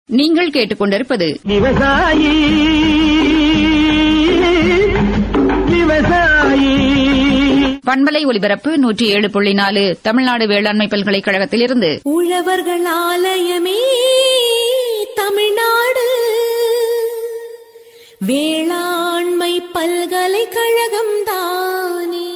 நீங்கள் கேட்டுக்கொண்டிருப்பது விவசாயி விவசாயி பண்பலை ஒலிபரப்பு நூற்றி ஏழு புள்ளி நாலு தமிழ்நாடு வேளாண்மை பல்கலைக்கழகத்திலிருந்து உழவர்கள் ஆலயமே தமிழ்நாடு வேளாண்மை பல்கலைக்கழகம் தானே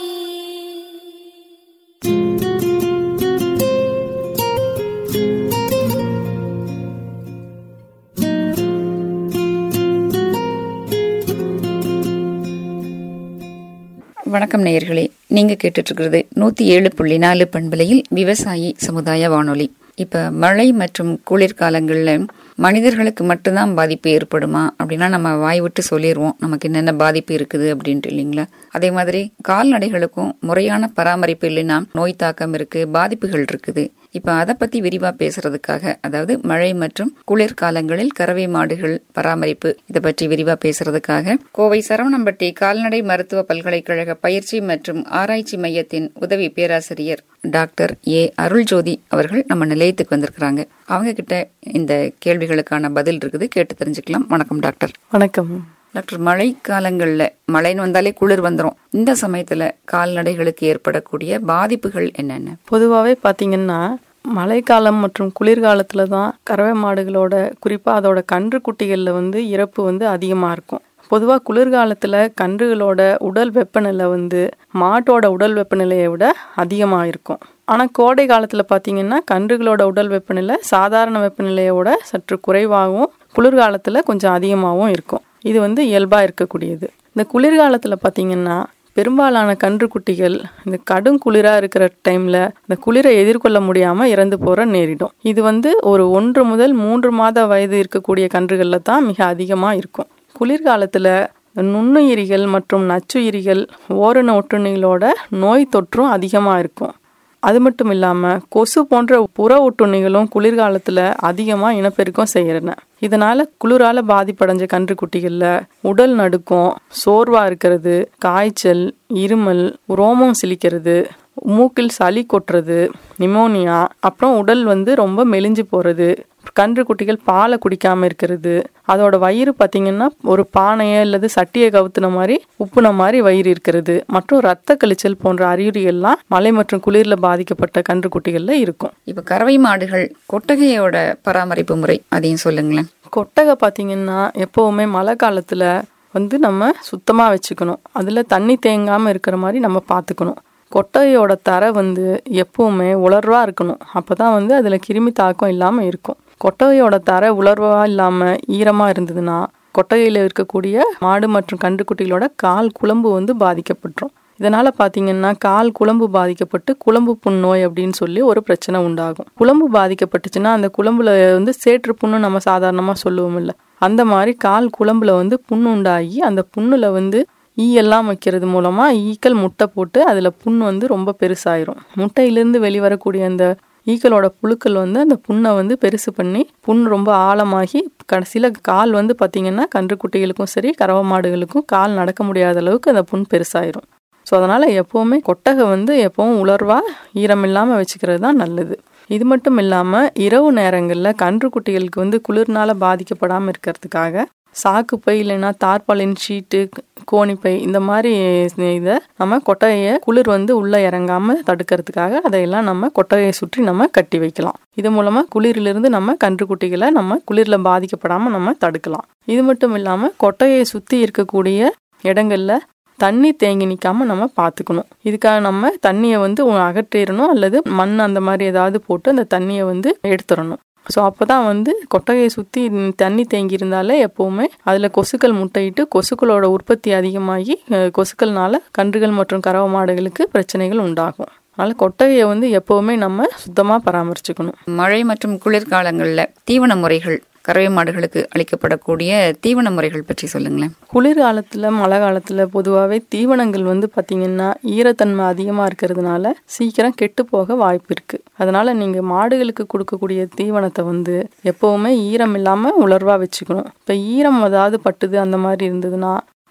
வணக்கம் நேயர்களே நீங்க கேட்டுட்டு இருக்கிறது நூத்தி ஏழு புள்ளி நாலு பண்பலையில் விவசாயி சமுதாய வானொலி இப்ப மழை மற்றும் குளிர்காலங்கள்ல மனிதர்களுக்கு மட்டும்தான் பாதிப்பு ஏற்படுமா அப்படின்னா நம்ம வாய் விட்டு சொல்லிடுவோம் நமக்கு என்னென்ன பாதிப்பு இருக்குது அப்படின்ட்டு இல்லைங்களா அதே மாதிரி கால்நடைகளுக்கும் முறையான பராமரிப்பு இல்லைன்னா நோய் தாக்கம் இருக்கு பாதிப்புகள் இருக்குது இப்ப அதை பத்தி விரிவா பேசுறதுக்காக அதாவது மழை மற்றும் குளிர்காலங்களில் கறவை மாடுகள் பராமரிப்பு இதை பற்றி விரிவா பேசுறதுக்காக கோவை சரவணம்பட்டி கால்நடை மருத்துவ பல்கலைக்கழக பயிற்சி மற்றும் ஆராய்ச்சி மையத்தின் உதவி பேராசிரியர் டாக்டர் ஏ அருள்ஜோதி அவர்கள் நம்ம நிலையத்துக்கு வந்திருக்கிறாங்க அவங்க கிட்ட இந்த கேள்விகளுக்கான பதில் இருக்குது கேட்டு தெரிஞ்சுக்கலாம் வணக்கம் டாக்டர் வணக்கம் டாக்டர் மழை காலங்கள்ல மழைன்னு வந்தாலே குளிர் வந்துரும் இந்த சமயத்துல கால்நடைகளுக்கு ஏற்படக்கூடிய பாதிப்புகள் என்னென்ன பொதுவாகவே பார்த்தீங்கன்னா மழைக்காலம் மற்றும் குளிர்காலத்தில் தான் கறவை மாடுகளோட குறிப்பாக அதோட கன்று குட்டிகளில் வந்து இறப்பு வந்து அதிகமாக இருக்கும் பொதுவாக குளிர்காலத்தில் கன்றுகளோட உடல் வெப்பநிலை வந்து மாட்டோட உடல் வெப்பநிலையை விட அதிகமாக இருக்கும் ஆனால் கோடை காலத்தில் பார்த்தீங்கன்னா கன்றுகளோட உடல் வெப்பநிலை சாதாரண வெப்பநிலையோட சற்று குறைவாகவும் குளிர்காலத்தில் கொஞ்சம் அதிகமாகவும் இருக்கும் இது வந்து இயல்பாக இருக்கக்கூடியது இந்த குளிர்காலத்தில் பார்த்தீங்கன்னா பெரும்பாலான கன்றுக்குட்டிகள் இந்த கடும் குளிராக இருக்கிற டைமில் இந்த குளிரை எதிர்கொள்ள முடியாமல் இறந்து போகிற நேரிடும் இது வந்து ஒரு ஒன்று முதல் மூன்று மாத வயது இருக்கக்கூடிய கன்றுகளில் தான் மிக அதிகமாக இருக்கும் குளிர்காலத்தில் நுண்ணுயிரிகள் மற்றும் நச்சுயிரிகள் ஓரண ஒட்டுண்ணிகளோட நோய் தொற்றும் அதிகமாக இருக்கும் அது மட்டும் இல்லாமல் கொசு போன்ற புற ஒட்டுண்ணிகளும் குளிர்காலத்தில் அதிகமாக இனப்பெருக்கம் செய்கிறன இதனால் குளிரால் பாதிப்படைஞ்ச கன்றுக்குட்டிகளில் உடல் நடுக்கம் சோர்வாக இருக்கிறது காய்ச்சல் இருமல் ரோமம் சிலிக்கிறது மூக்கில் சளி கொட்டுறது நிமோனியா அப்புறம் உடல் வந்து ரொம்ப மெலிஞ்சு போகிறது கன்று குட்டிகள் பாலை குடிக்காமல் இருக்கிறது அதோட வயிறு பார்த்தீங்கன்னா ஒரு பானையை அல்லது சட்டியை கவுத்துன மாதிரி உப்புன மாதிரி வயிறு இருக்கிறது மற்றும் ரத்த கழிச்சல் போன்ற அறிகுறிகள்லாம் மழை மற்றும் குளிரில் பாதிக்கப்பட்ட கன்று குட்டிகளில் இருக்கும் இப்ப கறவை மாடுகள் கொட்டகையோட பராமரிப்பு முறை அதையும் சொல்லுங்களேன் கொட்டகை பார்த்தீங்கன்னா எப்போவுமே மழை காலத்தில் வந்து நம்ம சுத்தமாக வச்சுக்கணும் அதில் தண்ணி தேங்காமல் இருக்கிற மாதிரி நம்ம பார்த்துக்கணும் கொட்டகையோட தரை வந்து எப்பவுமே உலர்வாக இருக்கணும் அப்போ தான் வந்து அதில் கிருமி தாக்கம் இல்லாமல் இருக்கும் கொட்டகையோட தரை உலர்வாக இல்லாமல் ஈரமாக இருந்ததுன்னா கொட்டகையில் இருக்கக்கூடிய மாடு மற்றும் கன்றுக்குட்டிகளோட கால் குழம்பு வந்து பாதிக்கப்பட்டுரும் இதனால் பார்த்தீங்கன்னா கால் குழம்பு பாதிக்கப்பட்டு குழம்பு புண்ணோய் அப்படின்னு சொல்லி ஒரு பிரச்சனை உண்டாகும் குழம்பு பாதிக்கப்பட்டுச்சுன்னா அந்த குழம்புல வந்து சேற்று புண்ணு நம்ம சாதாரணமாக சொல்லுவோம் இல்லை அந்த மாதிரி கால் குழம்புல வந்து புண்ணு உண்டாகி அந்த புண்ணுல வந்து ஈ எல்லாம் வைக்கிறது மூலமாக ஈக்கள் முட்டை போட்டு அதில் புண் வந்து ரொம்ப பெருசாயிரும் முட்டையிலேருந்து வெளிவரக்கூடிய அந்த ஈக்களோட புழுக்கள் வந்து அந்த புண்ணை வந்து பெருசு பண்ணி புண் ரொம்ப ஆழமாகி கடைசியில் கால் வந்து பார்த்திங்கன்னா கன்றுக்குட்டிகளுக்கும் சரி கறவை மாடுகளுக்கும் கால் நடக்க முடியாத அளவுக்கு அந்த புண் பெருசாயிரும் ஸோ அதனால் எப்போவுமே கொட்டகை வந்து எப்போவும் உலர்வாக ஈரம் இல்லாமல் வச்சுக்கிறது தான் நல்லது இது மட்டும் இல்லாமல் இரவு நேரங்களில் கன்றுக்குட்டிகளுக்கு வந்து குளிர்னால பாதிக்கப்படாமல் இருக்கிறதுக்காக சாக்குப்பை இல்லைன்னா தார்பாலின் ஷீட்டு கோணிப்பை இந்த மாதிரி இதை நம்ம கொட்டகையை குளிர் வந்து உள்ளே இறங்காமல் தடுக்கிறதுக்காக அதையெல்லாம் நம்ம கொட்டகையை சுற்றி நம்ம கட்டி வைக்கலாம் இது மூலமாக குளிரிலிருந்து நம்ம கன்றுக்குட்டிகளை நம்ம குளிரில் பாதிக்கப்படாமல் நம்ம தடுக்கலாம் இது மட்டும் இல்லாமல் கொட்டகையை சுற்றி இருக்கக்கூடிய இடங்கள்ல தண்ணி தேங்கி நிற்காம நம்ம பார்த்துக்கணும் இதுக்காக நம்ம தண்ணியை வந்து அகற்றிடணும் அல்லது மண் அந்த மாதிரி ஏதாவது போட்டு அந்த தண்ணியை வந்து எடுத்துடணும் ஸோ அப்போ தான் வந்து கொட்டகையை சுற்றி தண்ணி தேங்கி இருந்தாலே எப்போவுமே அதில் கொசுக்கள் முட்டையிட்டு கொசுக்களோட உற்பத்தி அதிகமாகி கொசுக்கள்னால கன்றுகள் மற்றும் கறவை மாடுகளுக்கு பிரச்சனைகள் உண்டாகும் அதனால் கொட்டகையை வந்து எப்போவுமே நம்ம சுத்தமாக பராமரிச்சுக்கணும் மழை மற்றும் குளிர்காலங்கள்ல தீவன முறைகள் கறவை மாடுகளுக்கு அளிக்கப்படக்கூடிய தீவன முறைகள் பற்றி சொல்லுங்களேன் குளிர்காலத்தில் மழை காலத்தில் பொதுவாகவே தீவனங்கள் வந்து பார்த்திங்கன்னா ஈரத்தன்மை அதிகமாக இருக்கிறதுனால சீக்கிரம் கெட்டு போக வாய்ப்பு இருக்குது அதனால் நீங்கள் மாடுகளுக்கு கொடுக்கக்கூடிய தீவனத்தை வந்து எப்போவுமே ஈரம் இல்லாமல் உலர்வாக வச்சுக்கணும் இப்போ ஈரம் ஏதாவது பட்டுது அந்த மாதிரி இருந்ததுன்னா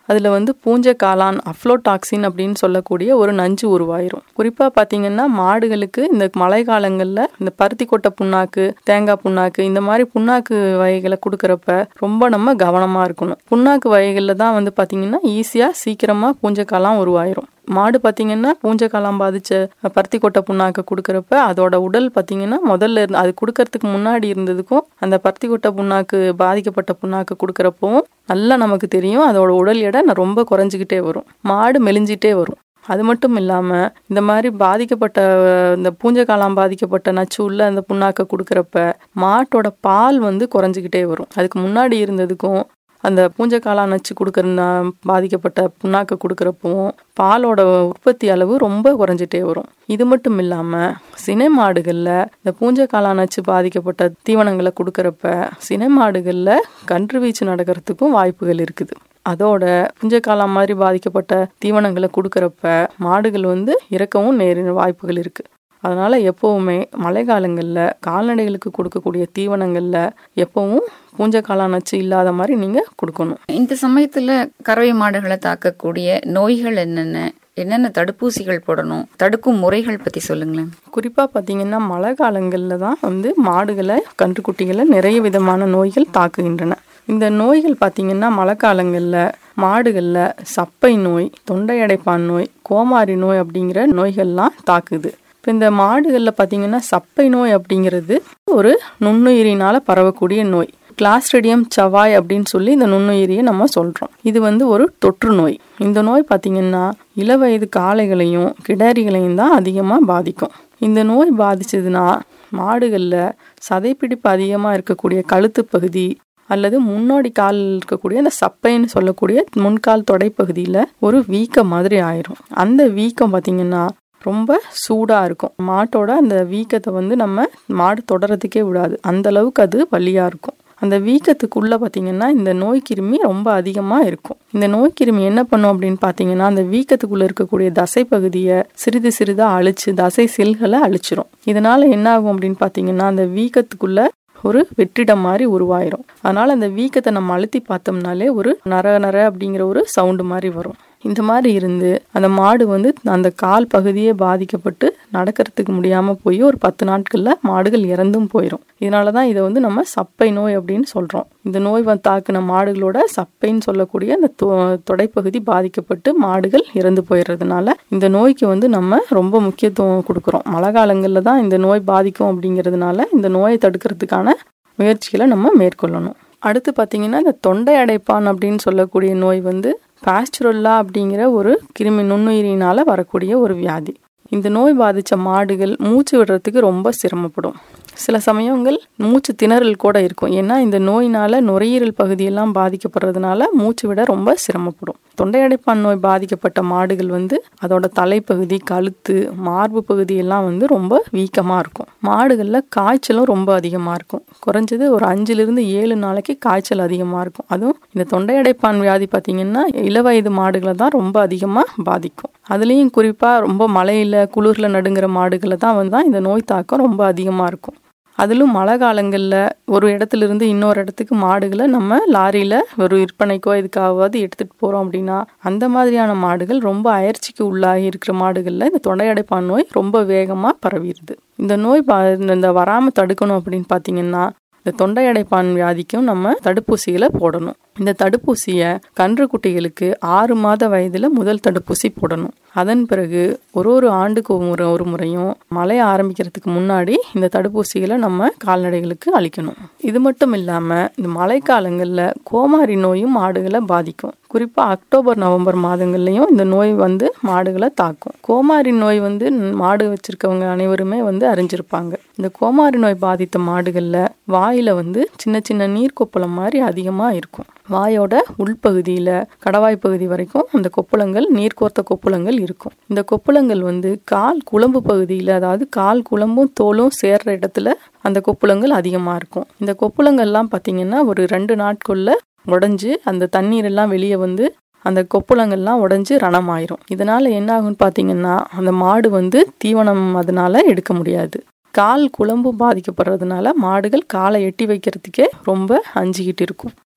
அதில் வந்து பூஞ்சை காளான் அஃப்ளோடாக்சின் அப்படின்னு சொல்லக்கூடிய ஒரு நஞ்சு உருவாயிரும் குறிப்பாக பார்த்தீங்கன்னா மாடுகளுக்கு இந்த மழை காலங்களில் இந்த பருத்தி கொட்டை புண்ணாக்கு தேங்காய் புண்ணாக்கு இந்த மாதிரி புண்ணாக்கு வகைகளை கொடுக்குறப்ப ரொம்ப நம்ம கவனமாக இருக்கணும் புண்ணாக்கு வகைகளில் தான் வந்து பார்த்தீங்கன்னா ஈஸியாக சீக்கிரமாக பூஞ்சை காளான் உருவாயிரும் மாடு பார்த்தீங்கன்னா பூஞ்சைக்காலம் பாதிச்ச பருத்தி கொட்டை புண்ணாக்கு கொடுக்குறப்ப அதோட உடல் பார்த்தீங்கன்னா முதல்ல இருந்து அது கொடுக்கறதுக்கு முன்னாடி இருந்ததுக்கும் அந்த பருத்தி கொட்டை புண்ணாக்கு பாதிக்கப்பட்ட புண்ணாக்கு கொடுக்குறப்பவும் நல்லா நமக்கு தெரியும் அதோட உடல் எடை ந- ரொம்ப குறைஞ்சிக்கிட்டே வரும் மாடு மெலிஞ்சிட்டே வரும் அது மட்டும் இல்லாமல் இந்த மாதிரி பாதிக்கப்பட்ட அஹ், இந்த பூஞ்சைக்காலம் பாதிக்கப்பட்ட நச்சு உள்ள அந்த புண்ணாக்கை கொடுக்குறப்ப மாட்டோட பால் வந்து குறைஞ்சிக்கிட்டே வரும் அதுக்கு முன்னாடி இருந்ததுக்கும் அந்த பூஞ்சைக்காளான் நச்சு கொடுக்குற ந- பாதிக்கப்பட்ட புண்ணாக்கு கொடுக்குறப்பவும் பாலோட உற்பத்தி அளவு ரொம்ப குறைஞ்சிட்டே வரும் இது மட்டும் இல்லாமல் சினை மாடுகளில் இந்த பூஞ்சைக்காளான் நச்சு பாதிக்கப்பட்ட தீவனங்களை கொடுக்குறப்ப சினை மாடுகளில் கன்று வீச்சு நடக்கிறதுக்கும் வாய்ப்புகள் இருக்குது அதோட புஞ்சக்காலம் மாதிரி பாதிக்கப்பட்ட தீவனங்களை கொடுக்குறப்ப மாடுகள் வந்து இறக்கவும் நேர வாய்ப்புகள் இருக்குது அதனால் எப்போவுமே மழை காலங்களில் கால்நடைகளுக்கு கொடுக்கக்கூடிய தீவனங்களில் எப்போவும் பூஞ்சக்காளான் நச்சு இல்லாத மாதிரி நீங்கள் கொடுக்கணும் இந்த சமயத்துல கறவை மாடுகளை தாக்கக்கூடிய நோய்கள் என்னென்ன என்னென்ன தடுப்பூசிகள் போடணும் தடுக்கும் முறைகள் பத்தி சொல்லுங்களேன் குறிப்பாக பார்த்தீங்கன்னா மழை காலங்களில் தான் வந்து மாடுகளை கன்றுக்குட்டிகளை நிறைய விதமான நோய்கள் தாக்குகின்றன இந்த நோய்கள் பார்த்தீங்கன்னா மழை காலங்களில் மாடுகளில் சப்பை நோய் தொண்டை அடைப்பான் நோய் கோமாரி நோய் அப்படிங்கிற நோய்கள்லாம் தாக்குது இப்போ இந்த மாடுகளில் பார்த்தீங்கன்னா சப்பை நோய் அப்படிங்கிறது ஒரு நுண்ணுயிரினால் பரவக்கூடிய நோய் கிளாஸ்ட்ரிடியம் சவாய் அப்படின்னு சொல்லி இந்த நுண்ணுயிரியை நம்ம சொல்கிறோம் இது வந்து ஒரு தொற்று நோய் இந்த நோய் பார்த்திங்கன்னா இளவயது காளைகளையும் கிடாரிகளையும் தான் அதிகமாக பாதிக்கும் இந்த நோய் பாதிச்சதுன்னா மாடுகளில் சதைப்பிடிப்பு அதிகமாக இருக்கக்கூடிய கழுத்து பகுதி அல்லது முன்னோடி கால் இருக்கக்கூடிய அந்த சப்பைன்னு சொல்லக்கூடிய முன்கால் தொடைப்பகுதியில் ஒரு வீக்கம் மாதிரி ஆயிரும் அந்த வீக்கம் பார்த்திங்கன்னா ரொம்ப சூடாக இருக்கும் மாட்டோட அந்த வீக்கத்தை வந்து நம்ம மாடு தொடறதுக்கே விடாது அந்த அளவுக்கு அது வலியாக இருக்கும் அந்த வீக்கத்துக்குள்ளே பார்த்தீங்கன்னா இந்த நோய் கிருமி ரொம்ப அதிகமாக இருக்கும் இந்த நோய் கிருமி என்ன பண்ணும் அப்படின்னு பார்த்தீங்கன்னா அந்த வீக்கத்துக்குள்ளே இருக்கக்கூடிய தசை பகுதியை சிறிது சிறிதாக அழிச்சு தசை செல்களை அழிச்சிரும் இதனால் என்ன ஆகும் அப்படின்னு பார்த்தீங்கன்னா அந்த வீக்கத்துக்குள்ளே ஒரு வெற்றிடம் மாதிரி உருவாயிரும் அதனால அந்த வீக்கத்தை நம்ம அழுத்தி பார்த்தோம்னாலே ஒரு நர நர அப்படிங்கிற ஒரு சவுண்டு மாதிரி வரும் இந்த மாதிரி இருந்து அந்த மாடு வந்து அந்த கால் பகுதியே பாதிக்கப்பட்டு நடக்கிறதுக்கு முடியாம போய் ஒரு பத்து நாட்கள்ல மாடுகள் இறந்தும் போயிடும் இதனால தான் இதை வந்து நம்ம சப்பை நோய் அப்படின்னு சொல்றோம் இந்த நோய் வந்து தாக்குன மாடுகளோட சப்பைன்னு சொல்லக்கூடிய அந்த தொ- தொடைப்பகுதி பாதிக்கப்பட்டு மாடுகள் இறந்து போயிடுறதுனால இந்த நோய்க்கு வந்து நம்ம ரொம்ப முக்கியத்துவம் கொடுக்குறோம் மழை காலங்களில் தான் இந்த நோய் பாதிக்கும் அப்படிங்கிறதுனால இந்த நோயை தடுக்கிறதுக்கான முயற்சிகளை நம்ம மேற்கொள்ளணும் அடுத்து பார்த்தீங்கன்னா இந்த தொண்டை அடைப்பான் அப்படின்னு சொல்லக்கூடிய நோய் வந்து பாஸ்டுரல்லா அப்படிங்கிற ஒரு கிருமி நுண்ணுயிரினால வரக்கூடிய ஒரு வியாதி இந்த நோய் பாதித்த மாடுகள் மூச்சு விடுறதுக்கு ரொம்ப சிரமப்படும் சில சமயங்கள் மூச்சு திணறல் கூட இருக்கும் ஏன்னா இந்த நோயினால நுரையீரல் பகுதியெல்லாம் பாதிக்கப்படுறதுனால மூச்சு விட ரொம்ப சிரமப்படும் தொண்டை அடைப்பான் நோய் பாதிக்கப்பட்ட மாடுகள் வந்து அதோட தலைப்பகுதி கழுத்து மார்பு பகுதியெல்லாம் வந்து ரொம்ப வீக்கமாக இருக்கும் மாடுகளில் காய்ச்சலும் ரொம்ப அதிகமாக இருக்கும் குறைஞ்சது ஒரு அஞ்சுலேருந்து ஏழு நாளைக்கு காய்ச்சல் அதிகமாக இருக்கும் அதுவும் இந்த தொண்டை அடைப்பான் வியாதி பார்த்தீங்கன்னா இளவயது மாடுகளை தான் ரொம்ப அதிகமாக பாதிக்கும் அதுலேயும் குறிப்பாக ரொம்ப மழையில் குளிரில் நடுங்கிற மாடுகளை தான் வந்து தான் இந்த நோய் தாக்கம் ரொம்ப அதிகமாக இருக்கும் அதிலும் மழை காலங்களில் ஒரு இடத்துல இருந்து இன்னொரு இடத்துக்கு மாடுகளை நம்ம லாரியில் ஒரு விற்பனைக்கோ இதுக்காவது எடுத்துகிட்டு போகிறோம் அப்படின்னா அந்த மாதிரியான மாடுகள் ரொம்ப அயற்சிக்கு உள்ளாகி இருக்கிற மாடுகளில் இந்த தொண்டையடைப்பான் நோய் ரொம்ப வேகமாக பரவிடுது இந்த நோய் பா- இந்த வராமல் தடுக்கணும் அப்படின்னு பார்த்தீங்கன்னா இந்த தொண்டை அடைப்பான் வியாதிக்கும் நம்ம தடுப்பூசிகளை போடணும் இந்த தடுப்பூசியை கன்று குட்டிகளுக்கு ஆறு மாத வயதில் முதல் தடுப்பூசி போடணும் அதன் பிறகு ஒரு ஒரு ஆண்டுக்கு ஒரு முறை ஒரு முறையும் மழை ஆரம்பிக்கிறதுக்கு முன்னாடி இந்த தடுப்பூசிகளை நம்ம கால்நடைகளுக்கு அளிக்கணும் இது மட்டும் இல்லாமல் இந்த மழைக்காலங்களில் கோமாரி நோயும் மாடுகளை பாதிக்கும் குறிப்பாக அக்டோபர் நவம்பர் மாதங்கள்லையும் இந்த நோய் வந்து மாடுகளை தாக்கும் கோமாரி நோய் வந்து மாடு வச்சிருக்கவங்க அனைவருமே வந்து அறிஞ்சிருப்பாங்க இந்த கோமாரி நோய் பாதித்த மாடுகளில் வாயில் வந்து சின்ன சின்ன நீர் கொப்பளம் மாதிரி அதிகமாக இருக்கும் வாயோட உள்பகுதியில் கடவாய் பகுதி வரைக்கும் அந்த கொப்புளங்கள் நீர் கோர்த்த கொப்புளங்கள் இருக்கும் இந்த கொப்புளங்கள் வந்து கால் குழம்பு பகுதியில் அதாவது கால் குழம்பும் தோலும் சேர்ற இடத்துல அந்த கொப்புளங்கள் அதிகமாக இருக்கும் இந்த கொப்புளங்கள்லாம் பார்த்தீங்கன்னா ஒரு ரெண்டு நாட்குள்ள உடஞ்சி அந்த தண்ணீர் எல்லாம் வெளியே வந்து அந்த கொப்புளங்கள்லாம் உடஞ்சி ரணமாயிரும் இதனால என்ன ஆகும்னு பார்த்தீங்கன்னா அந்த மாடு வந்து தீவனம் அதனால எடுக்க முடியாது கால் குழம்பு பாதிக்கப்படுறதுனால மாடுகள் காலை எட்டி வைக்கிறதுக்கே ரொம்ப அஞ்சிக்கிட்டு இருக்கும்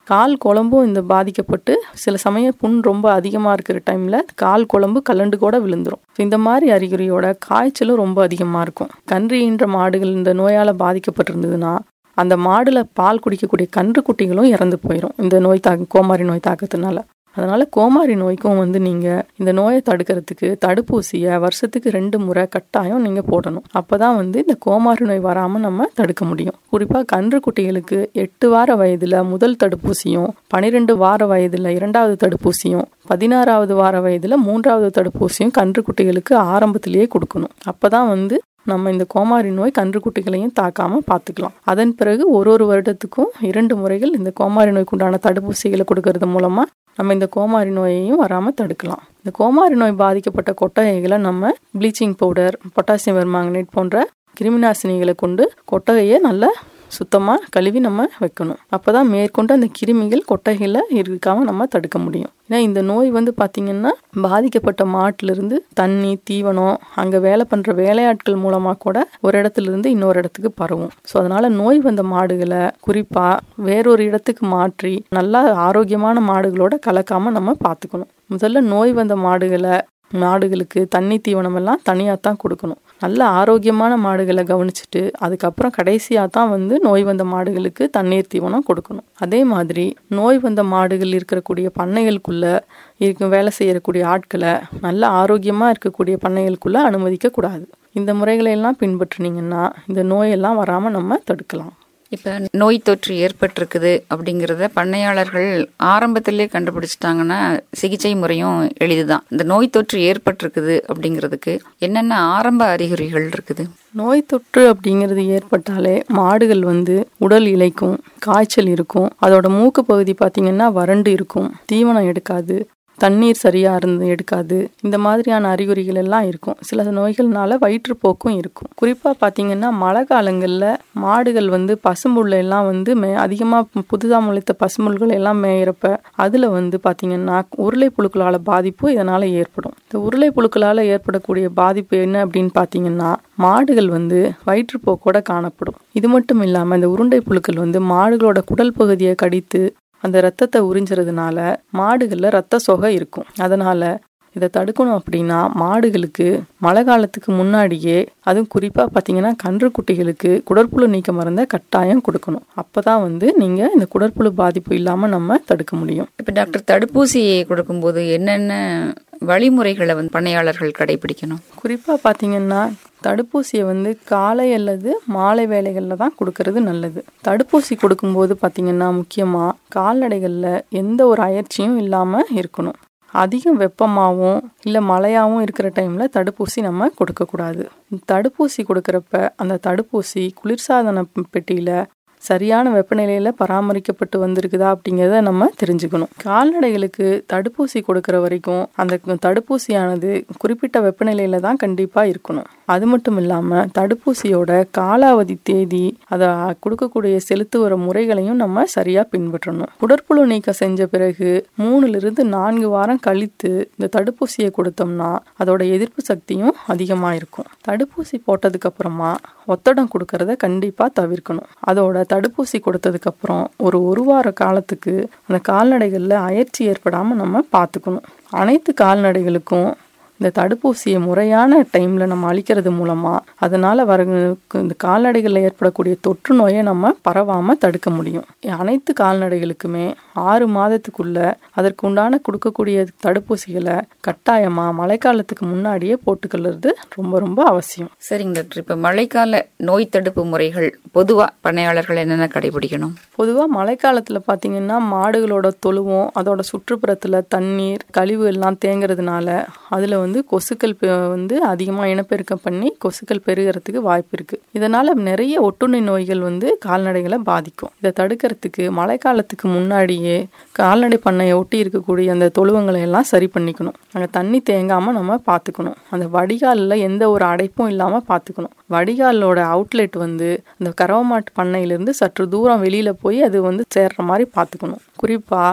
கால் குழம்பும் இந்த பாதிக்கப்பட்டு சில சமயம் புண் ரொம்ப அதிகமாக இருக்கிற டைமில் கால் குழம்பு கலண்டு கூட விழுந்துரும் இந்த மாதிரி அறிகுறியோட காய்ச்சலும் ரொம்ப அதிகமாக இருக்கும் கன்றுன்ற மாடுகள் இந்த நோயால் பாதிக்கப்பட்டிருந்ததுன்னா அந்த மாடுல பால் குடிக்கக்கூடிய கன்று குட்டிகளும் இறந்து போயிடும் இந்த நோய் தாக்க கோமாரி நோய் தாக்கத்தினால அதனால கோமாரி நோய்க்கும் வந்து நீங்க இந்த நோயை தடுக்கிறதுக்கு தடுப்பூசியை வருஷத்துக்கு ரெண்டு முறை கட்டாயம் நீங்க போடணும் அப்பதான் வந்து இந்த கோமாரி நோய் வராம நம்ம தடுக்க முடியும் குறிப்பா கன்று குட்டிகளுக்கு எட்டு வார வயதுல முதல் தடுப்பூசியும் பனிரெண்டு வார வயதுல இரண்டாவது தடுப்பூசியும் பதினாறாவது வார வயதுல மூன்றாவது தடுப்பூசியும் கன்று குட்டிகளுக்கு ஆரம்பத்திலேயே கொடுக்கணும் அப்பதான் வந்து நம்ம இந்த கோமாரி நோய் கன்றுக்குட்டிகளையும் தாக்காம பார்த்துக்கலாம் அதன் பிறகு ஒரு ஒரு வருடத்துக்கும் இரண்டு முறைகள் இந்த கோமாரி நோய்க்கு உண்டான தடுப்பூசிகளை கொடுக்கறது மூலமா நம்ம இந்த கோமாரி நோயையும் வராம தடுக்கலாம் இந்த கோமாரி நோய் பாதிக்கப்பட்ட கொட்டகைகளை நம்ம ப்ளீச்சிங் பவுடர் பொட்டாசியம் பெர்மாங்கனேட் போன்ற கிருமிநாசினிகளை கொண்டு கொட்டகையை நல்லா சுத்தமாக கழுவி நம்ம வைக்கணும் அப்போ தான் மேற்கொண்டு அந்த கிருமிகள் கொட்டகையில் இருக்காமல் நம்ம தடுக்க முடியும் ஏன்னா இந்த நோய் வந்து பார்த்திங்கன்னா பாதிக்கப்பட்ட மாட்டிலிருந்து தண்ணி தீவனம் அங்கே வேலை பண்ணுற வேலையாட்கள் மூலமாக கூட ஒரு இடத்துல இருந்து இன்னொரு இடத்துக்கு பரவும் ஸோ அதனால் நோய் வந்த மாடுகளை குறிப்பாக வேறொரு இடத்துக்கு மாற்றி நல்லா ஆரோக்கியமான மாடுகளோட கலக்காமல் நம்ம பார்த்துக்கணும் முதல்ல நோய் வந்த மாடுகளை மாடுகளுக்கு தண்ணி தீவனம் எல்லாம் தனியாக தான் கொடுக்கணும் நல்ல ஆரோக்கியமான மாடுகளை கவனிச்சுட்டு அதுக்கப்புறம் கடைசியாக தான் வந்து நோய் வந்த மாடுகளுக்கு தண்ணீர் தீவனம் கொடுக்கணும் அதே மாதிரி நோய் வந்த மாடுகள் இருக்கக்கூடிய பண்ணைகளுக்குள்ள இருக்க வேலை செய்யக்கூடிய ஆட்களை நல்ல ஆரோக்கியமாக இருக்கக்கூடிய பண்ணைகளுக்குள்ள அனுமதிக்க கூடாது இந்த முறைகளை எல்லாம் பின்பற்றினீங்கன்னா இந்த நோயெல்லாம் வராமல் நம்ம தடுக்கலாம் இப்போ நோய் தொற்று ஏற்பட்டிருக்குது அப்படிங்கிறத பண்ணையாளர்கள் ஆரம்பத்திலே கண்டுபிடிச்சிட்டாங்கன்னா சிகிச்சை முறையும் எளிதுதான் இந்த நோய் தொற்று ஏற்பட்டிருக்குது அப்படிங்கிறதுக்கு என்னென்ன ஆரம்ப அறிகுறிகள் இருக்குது நோய் தொற்று அப்படிங்கிறது ஏற்பட்டாலே மாடுகள் வந்து உடல் இளைக்கும் காய்ச்சல் இருக்கும் அதோட மூக்கு பகுதி பார்த்தீங்கன்னா வறண்டு இருக்கும் தீவனம் எடுக்காது தண்ணீர் சரியா இருந்து எடுக்காது இந்த மாதிரியான அறிகுறிகள் எல்லாம் இருக்கும் சில நோய்கள்னால வயிற்றுப்போக்கும் இருக்கும் குறிப்பா பாத்தீங்கன்னா மழை காலங்கள்ல மாடுகள் வந்து பசும்புல்ல எல்லாம் வந்து மே அதிகமா புதுதா முளைத்த பசும்புல்கள் எல்லாம் மேயிறப்ப அதுல வந்து பாத்தீங்கன்னா உருளை புழுக்களால பாதிப்பு இதனால ஏற்படும் இந்த உருளை புழுக்களால ஏற்படக்கூடிய பாதிப்பு என்ன அப்படின்னு பாத்தீங்கன்னா மாடுகள் வந்து வயிற்றுப்போக்கோட காணப்படும் இது மட்டும் இல்லாம இந்த உருண்டை புழுக்கள் வந்து மாடுகளோட குடல் பகுதியை கடித்து அந்த ரத்தத்தை உறிஞ்சுறதுனால மாடுகளில் ரத்த சொகை இருக்கும் அதனால இதை தடுக்கணும் அப்படின்னா மாடுகளுக்கு மழை காலத்துக்கு முன்னாடியே அதுவும் குறிப்பாக பார்த்தீங்கன்னா கன்று குட்டிகளுக்கு குடற்புழு நீக்க மருந்தை கட்டாயம் கொடுக்கணும் அப்போ தான் வந்து நீங்கள் இந்த குடற்புழு பாதிப்பு இல்லாமல் நம்ம தடுக்க முடியும் இப்போ டாக்டர் தடுப்பூசி கொடுக்கும்போது என்னென்ன வழிமுறைகளை வந்து பண்ணையாளர்கள் கடைபிடிக்கணும் குறிப்பாக பார்த்தீங்கன்னா தடுப்பூசியை வந்து காலை அல்லது மாலை வேலைகளில் தான் கொடுக்கறது நல்லது தடுப்பூசி கொடுக்கும்போது பார்த்தீங்கன்னா முக்கியமாக கால்நடைகளில் எந்த ஒரு அயற்சியும் இல்லாமல் இருக்கணும் அதிகம் வெப்பமாகவும் இல்லை மழையாகவும் இருக்கிற டைமில் தடுப்பூசி நம்ம கொடுக்கக்கூடாது தடுப்பூசி கொடுக்குறப்ப அந்த தடுப்பூசி குளிர்சாதன பெட்டியில் சரியான வெப்பநிலையில் பராமரிக்கப்பட்டு வந்திருக்குதா அப்படிங்கிறத நம்ம தெரிஞ்சுக்கணும் கால்நடைகளுக்கு தடுப்பூசி கொடுக்குற வரைக்கும் அந்த தடுப்பூசியானது குறிப்பிட்ட வெப்பநிலையில தான் கண்டிப்பாக இருக்கணும் அது மட்டும் இல்லாமல் தடுப்பூசியோட காலாவதி தேதி அதை கொடுக்கக்கூடிய செலுத்துகிற முறைகளையும் நம்ம சரியாக பின்பற்றணும் உடற்புழு நீக்கம் செஞ்ச பிறகு மூணுலேருந்து நான்கு வாரம் கழித்து இந்த தடுப்பூசியை கொடுத்தோம்னா அதோட எதிர்ப்பு சக்தியும் அதிகமாக இருக்கும் தடுப்பூசி போட்டதுக்கு அப்புறமா ஒத்தடம் கொடுக்கறத கண்டிப்பாக தவிர்க்கணும் அதோட தடுப்பூசி கொடுத்ததுக்கப்புறம் ஒரு ஒரு வார காலத்துக்கு அந்த கால்நடைகளில் அயற்சி ஏற்படாமல் நம்ம பார்த்துக்கணும் அனைத்து கால்நடைகளுக்கும் இந்த தடுப்பூசியை முறையான டைமில் நம்ம அளிக்கிறது மூலமாக அதனால் வர இந்த கால்நடைகளில் ஏற்படக்கூடிய தொற்று நோயை நம்ம பரவாமல் தடுக்க முடியும் அனைத்து கால்நடைகளுக்குமே ஆறு மாதத்துக்குள்ள அதற்கு உண்டான கொடுக்கக்கூடிய தடுப்பூசிகளை கட்டாயமாக மழைக்காலத்துக்கு முன்னாடியே போட்டுக்கொள்வது ரொம்ப ரொம்ப அவசியம் சரிங்க டாக்டர் இப்போ மழைக்கால நோய் தடுப்பு முறைகள் பொதுவாக பண்ணையாளர்கள் என்னென்ன கடைபிடிக்கணும் பொதுவாக மழைக்காலத்தில் பார்த்தீங்கன்னா மாடுகளோட தொழுவம் அதோட சுற்றுப்புறத்தில் தண்ணீர் கழிவு எல்லாம் தேங்குறதுனால அதில் வந்து கொசுக்கள் வந்து அதிகமாக இனப்பெருக்கம் பண்ணி கொசுக்கள் பெருகிறதுக்கு வாய்ப்பு இருக்குது இதனால் நிறைய ஒட்டுண்ணி நோய்கள் வந்து கால்நடைகளை பாதிக்கும் இதை தடுக்கிறதுக்கு மழைக்காலத்துக்கு முன்னாடியே கால்நடை பண்ணையை ஒட்டி இருக்கக்கூடிய அந்த தொழுவங்களை எல்லாம் சரி பண்ணிக்கணும் அங்கே தண்ணி தேங்காமல் நம்ம பார்த்துக்கணும் அந்த வடிகாலில் எந்த ஒரு அடைப்பும் இல்லாமல் பார்த்துக்கணும் வடிகாலோட அவுட்லெட் வந்து அந்த கறவமாட்டு பண்ணையிலேருந்து சற்று தூரம் வெளியில் போய் அது வந்து சேர்ற மாதிரி பார்த்துக்கணும் குறிப்பாக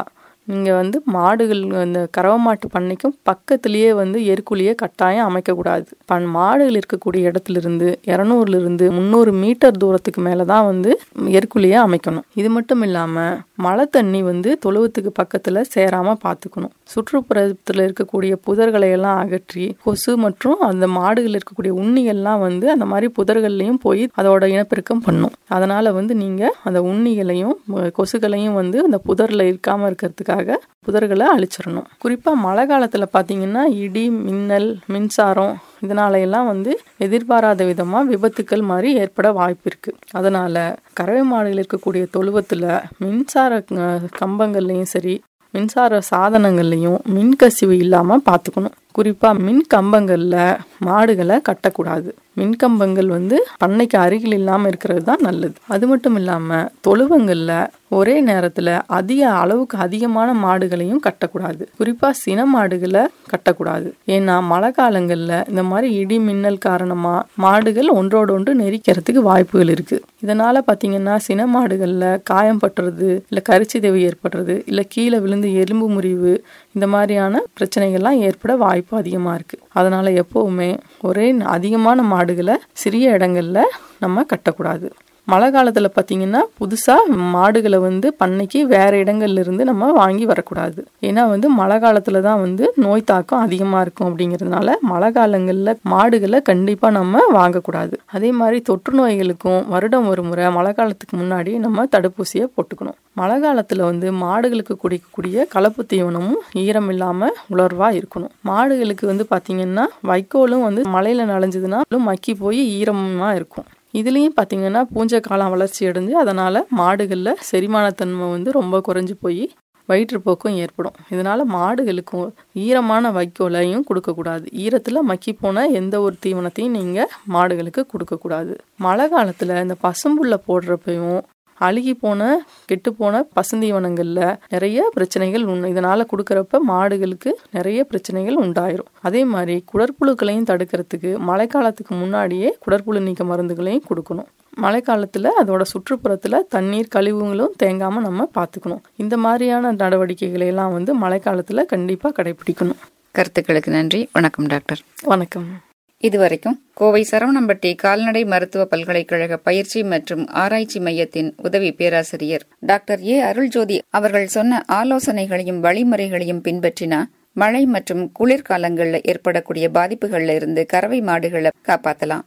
நீங்கள் வந்து மாடுகள் அந்த கறவை மாட்டு பண்ணைக்கும் பக்கத்துலேயே வந்து எருக்குழியை கட்டாயம் அமைக்கக்கூடாது பண் மாடுகள் இருக்கக்கூடிய இடத்துலேருந்து இரநூறுலேருந்து முந்நூறு மீட்டர் தூரத்துக்கு மேலே தான் வந்து எருக்குழியை அமைக்கணும் இது மட்டும் இல்லாமல் மழை தண்ணி வந்து தொழுவத்துக்கு பக்கத்தில் சேராமல் பார்த்துக்கணும் சுற்றுப்புறத்தில் இருக்கக்கூடிய புதர்களை எல்லாம் அகற்றி கொசு மற்றும் அந்த மாடுகள் இருக்கக்கூடிய உண்ணிகள்லாம் வந்து அந்த மாதிரி புதர்கள்லையும் போய் அதோட இனப்பெருக்கம் பண்ணும் அதனால வந்து நீங்க அந்த உண்ணிகளையும் அஹ், கொசுக்களையும் வந்து அந்த புதர்ல இருக்காம இருக்கிறதுக்காக புதர்களை அழிச்சிடணும் குறிப்பா மழை காலத்துல பாத்தீங்கன்னா இடி மின்னல் மின்சாரம் இதனால எல்லாம் வந்து எதிர்பாராத விதமா விபத்துக்கள் மாதிரி ஏற்பட வாய்ப்பு இருக்கு அதனால கறவை மாடுகள் இருக்கக்கூடிய தொழுவத்துல மின்சார அஹ், கம்பங்கள்லையும் சரி மின்சார சாதனங்கள்லையும் மின்கசிவு இல்லாமல் பார்த்துக்கணும் குறிப்பாக மின் கம்பங்களில் மாடுகளை கட்டக்கூடாது மின் கம்பங்கள் வந்து பண்ணைக்கு அருகில் இல்லாமல் இருக்கிறது தான் நல்லது அது மட்டும் இல்லாமல் தொழுவங்களில் ஒரே நேரத்தில் அதிக அளவுக்கு அதிகமான மாடுகளையும் கட்டக்கூடாது குறிப்பாக சின மாடுகளை கட்டக்கூடாது ஏன்னா மழை காலங்களில் இந்த மாதிரி இடி மின்னல் காரணமாக மாடுகள் ஒன்றோடு ஒன்று நெரிக்கிறதுக்கு வாய்ப்புகள் இருக்குது இதனால் பார்த்தீங்கன்னா சின மாடுகளில் காயம் பட்டுறது இல்லை கரிச்சிதைவு ஏற்படுறது இல்லை கீழே விழுந்து எலும்பு முறிவு இந்த மாதிரியான பிரச்சனைகள்லாம் ஏற்பட வாய்ப்பு அதிகமாக இருக்குது அதனால் எப்போவுமே ஒரே அதிகமான மாடுகளை சிறிய இடங்கள்ல நம்ம கட்டக்கூடாது மழை காலத்தில் பார்த்தீங்கன்னா புதுசாக மாடுகளை வந்து பண்ணைக்கு வேற இடங்கள்ல இருந்து நம்ம வாங்கி வரக்கூடாது ஏன்னா வந்து மழை காலத்தில் தான் வந்து நோய் தாக்கம் அதிகமாக இருக்கும் அப்படிங்கிறதுனால மழை காலங்களில் மாடுகளை கண்டிப்பாக நம்ம வாங்கக்கூடாது அதே மாதிரி தொற்று நோய்களுக்கும் வருடம் ஒரு முறை மழை காலத்துக்கு முன்னாடி நம்ம தடுப்பூசியை போட்டுக்கணும் மழை காலத்தில் வந்து மாடுகளுக்கு குடிக்கக்கூடிய கலப்பு தீவனமும் ஈரம் இல்லாமல் உலர்வாக இருக்கணும் மாடுகளுக்கு வந்து பார்த்தீங்கன்னா வைக்கோலும் வந்து மழையில் நனைஞ்சதுன்னா மக்கி போய் ஈரமாக இருக்கும் இதுலேயும் பார்த்தீங்கன்னா பூஞ்சை காலம் வளர்ச்சி அடைஞ்சு அதனால் மாடுகளில் செரிமானத்தன்மை வந்து ரொம்ப குறைஞ்சு போய் வயிற்றுப்போக்கும் ஏற்படும் இதனால் மாடுகளுக்கும் ஈரமான வைக்கோலையும் கொடுக்கக்கூடாது ஈரத்தில் மக்கி போன எந்த ஒரு தீவனத்தையும் நீங்கள் மாடுகளுக்கு கொடுக்கக்கூடாது மழை காலத்தில் இந்த பசும்புல்லை போடுறப்பையும் அழுகி போன கெட்டு போன பசுந்தீவனங்களில் நிறைய பிரச்சனைகள் உண்டு இதனால் கொடுக்குறப்ப மாடுகளுக்கு நிறைய பிரச்சனைகள் உண்டாயிரும் அதே மாதிரி குடற்புழுக்களையும் தடுக்கிறதுக்கு மழைக்காலத்துக்கு முன்னாடியே குடற்புழு நீக்க மருந்துகளையும் கொடுக்கணும் மழைக்காலத்தில் அதோட சுற்றுப்புறத்தில் தண்ணீர் கழிவுகளும் தேங்காமல் நம்ம பார்த்துக்கணும் இந்த மாதிரியான நடவடிக்கைகளை எல்லாம் வந்து மழைக்காலத்தில் கண்டிப்பாக கடைபிடிக்கணும் கருத்துக்களுக்கு நன்றி வணக்கம் டாக்டர் வணக்கம் இதுவரைக்கும் கோவை சரவணம்பட்டி கால்நடை மருத்துவ பல்கலைக்கழக பயிற்சி மற்றும் ஆராய்ச்சி மையத்தின் உதவி பேராசிரியர் டாக்டர் ஏ அருள்ஜோதி அவர்கள் சொன்ன ஆலோசனைகளையும் வழிமுறைகளையும் பின்பற்றினா மழை மற்றும் குளிர்காலங்களில் ஏற்படக்கூடிய பாதிப்புகள்ல இருந்து கறவை மாடுகளை காப்பாத்தலாம்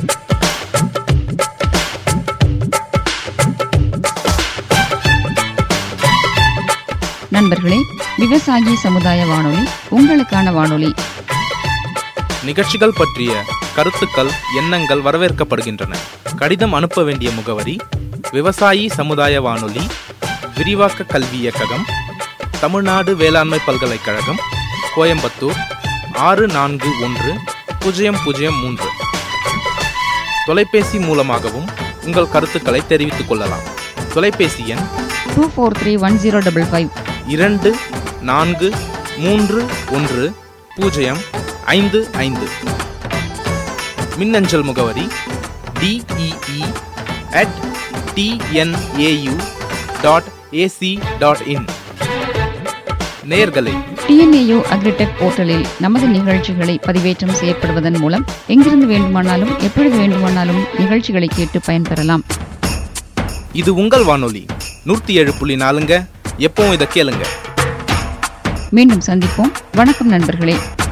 நண்பர்களே விவசாயி சமுதாய வானொலி உங்களுக்கான வானொலி நிகழ்ச்சிகள் பற்றிய கருத்துக்கள் எண்ணங்கள் வரவேற்கப்படுகின்றன கடிதம் அனுப்ப வேண்டிய முகவரி விவசாயி சமுதாய வானொலி விரிவாக்க கல்வி இயக்ககம் தமிழ்நாடு வேளாண்மை பல்கலைக்கழகம் கோயம்புத்தூர் ஆறு நான்கு ஒன்று பூஜ்ஜியம் பூஜ்ஜியம் மூன்று தொலைபேசி மூலமாகவும் உங்கள் கருத்துக்களை தெரிவித்துக் கொள்ளலாம் தொலைபேசி எண் two four three one zero double five இரண்டு நான்கு மூன்று ஒன்று பூஜ்ஜியம் ஐந்து ஐந்து மின்னஞ்சல் முகவரி T E E at T N A U dot A C dot in நேயர்களே டிஎன்ஏயு அக்ரிடெக் போர்ட்டலில் நமது நிகழ்ச்சிகளை பதிவேற்றம் செய்யப்படுவதன் மூலம் எங்கிருந்து வேண்டுமானாலும் எப்பொழுது வேண்டுமானாலும் நிகழ்ச்சிகளை கேட்டு பயன்பெறலாம் இது உங்கள் வானொலி நூற்றி ஏழு புள்ளி நாலுங்க எப்பவும் இதை கேளுங்க மீண்டும் சந்திப்போம் வணக்கம் நண்பர்களே